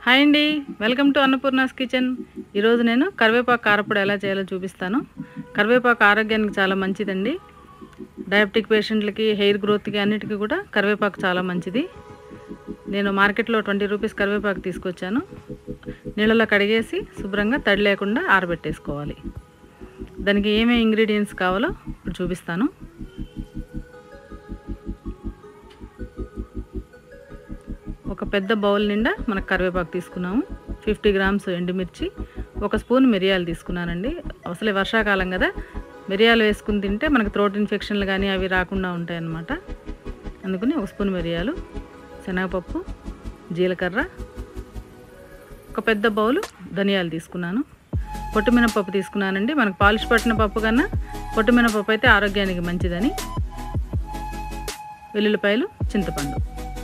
hi అండి welcome to Annapurna's kitchen ఈరోజు నేను కరివేపాకు కారపొడి ఎలా చేయాలో చూపిస్తాను కరివేపాకు ఆరోగ్యానికి చాలా మంచిదండి డయాబెటిక్ పేషెంట్లకి హెయిర్ గ్రోత్కి అన్నిటికీ కూడా కరివేపాకు చాలా మంచిది నేను మార్కెట్లో ట్వంటీ రూపీస్ కరివేపాకు తీసుకొచ్చాను నీళ్ళలో కడిగేసి శుభ్రంగా తడి లేకుండా ఆరబెట్టేసుకోవాలి దానికి ఏమేమి ఇంగ్రీడియంట్స్ కావాలో ఇప్పుడు చూపిస్తాను ఒక పెద్ద బౌల్ నిండా మనకు కరివేపాకు తీసుకున్నాము ఫిఫ్టీ గ్రామ్స్ ఎండుమిర్చి ఒక స్పూన్ మిరియాలు తీసుకున్నానండి అసలే వర్షాకాలం కదా మిరియాలు వేసుకుని తింటే మనకు థ్రోట్ ఇన్ఫెక్షన్లు కానీ అవి రాకుండా ఉంటాయన్నమాట అందుకని ఒక స్పూన్ మిరియాలు శనగపప్పు జీలకర్ర ఒక పెద్ద బౌలు ధనియాలు తీసుకున్నాను పొట్టుమినపప్పు తీసుకున్నానండి మనకు పాలిష్ పట్టిన పప్పు కన్నా పొట్టుమినపప్పు అయితే ఆరోగ్యానికి మంచిదని వెల్లుల్లిపాయలు చింతపండు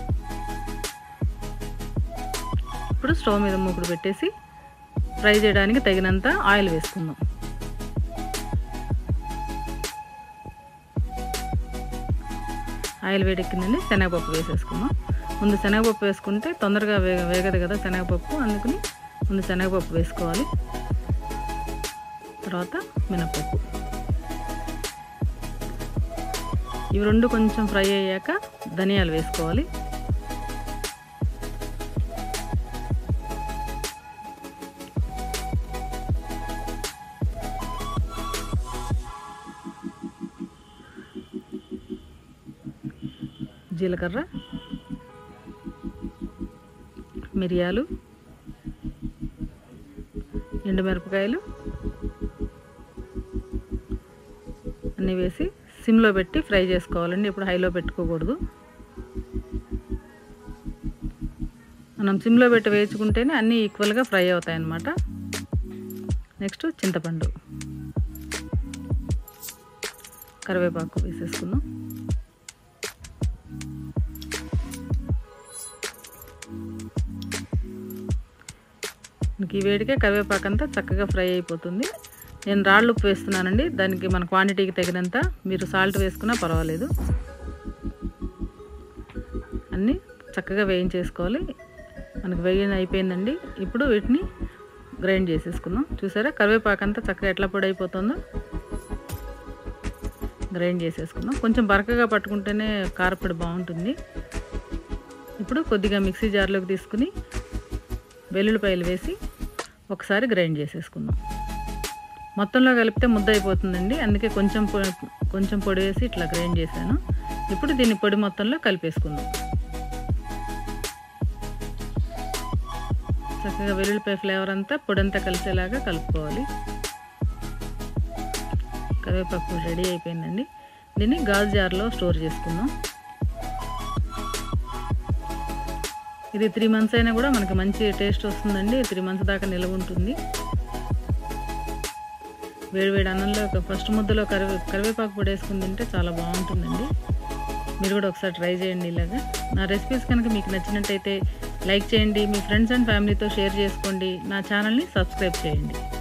ఇప్పుడు స్టవ్ మీద మూకుడు పెట్టేసి ఫ్రై చేయడానికి తగినంత ఆయిల్ వేసుకుందాం ఆయిల్ వేడెక్కిందండి శనగపప్పు వేసేసుకుందాం ముందు శనగపప్పు వేసుకుంటే తొందరగా వే వేగదు కదా శనగపప్పు అందుకని ముందు శనగపప్పు వేసుకోవాలి తర్వాత మినపప్పు ఇవి రెండు కొంచెం ఫ్రై అయ్యాక ధనియాలు వేసుకోవాలి జీలకర్ర మిరియాలు ఎండుమిరపకాయలు అన్నీ వేసి సిమ్లో పెట్టి ఫ్రై చేసుకోవాలండి ఇప్పుడు హైలో పెట్టుకోకూడదు మనం సిమ్లో పెట్టి వేయించుకుంటేనే అన్నీ ఈక్వల్గా ఫ్రై అవుతాయి అన్నమాట నెక్స్ట్ చింతపండు కరివేపాకు వేసేసుకుందాం మనకి ఈ వేడికే కరివేపాకు అంతా చక్కగా ఫ్రై అయిపోతుంది నేను రాళ్ళు ఉప్పు వేస్తున్నానండి దానికి మన క్వాంటిటీకి తగినంత మీరు సాల్ట్ వేసుకున్నా పర్వాలేదు అన్నీ చక్కగా వేయించేసుకోవాలి మనకి వేగిన అయిపోయిందండి ఇప్పుడు వీటిని గ్రైండ్ చేసేసుకుందాం చూసారా కరివేపాకు అంతా చక్కగా ఎట్లా పొడి అయిపోతుందో గ్రైండ్ చేసేసుకుందాం కొంచెం బరకగా పట్టుకుంటేనే కారపొడి బాగుంటుంది ఇప్పుడు కొద్దిగా మిక్సీ జార్లోకి తీసుకుని వెల్లుల్లిపాయలు వేసి ఒకసారి గ్రైండ్ చేసేసుకుందాం మొత్తంలో కలిపితే ముద్ద అయిపోతుందండి అందుకే కొంచెం కొంచెం పొడి వేసి ఇట్లా గ్రైండ్ చేశాను ఇప్పుడు దీన్ని పొడి మొత్తంలో కలిపేసుకుందాం చక్కగా వెల్లుల్లిపాయ ఫ్లేవర్ అంతా పొడంతా కలిసేలాగా కలుపుకోవాలి కరివేపాకు రెడీ అయిపోయిందండి దీన్ని గాజు జార్లో స్టోర్ చేసుకుందాం ఇది త్రీ మంత్స్ అయినా కూడా మనకి మంచి టేస్ట్ వస్తుందండి త్రీ మంత్స్ దాకా నిల్వ ఉంటుంది వేడివేడి అన్నంలో ఫస్ట్ ముద్దలో కరివే కరివేపాకు పొడి వేసుకుని తింటే చాలా బాగుంటుందండి మీరు కూడా ఒకసారి ట్రై చేయండి ఇలాగా నా రెసిపీస్ కనుక మీకు నచ్చినట్టయితే లైక్ చేయండి మీ ఫ్రెండ్స్ అండ్ ఫ్యామిలీతో షేర్ చేసుకోండి నా ఛానల్ని సబ్స్క్రైబ్ చేయండి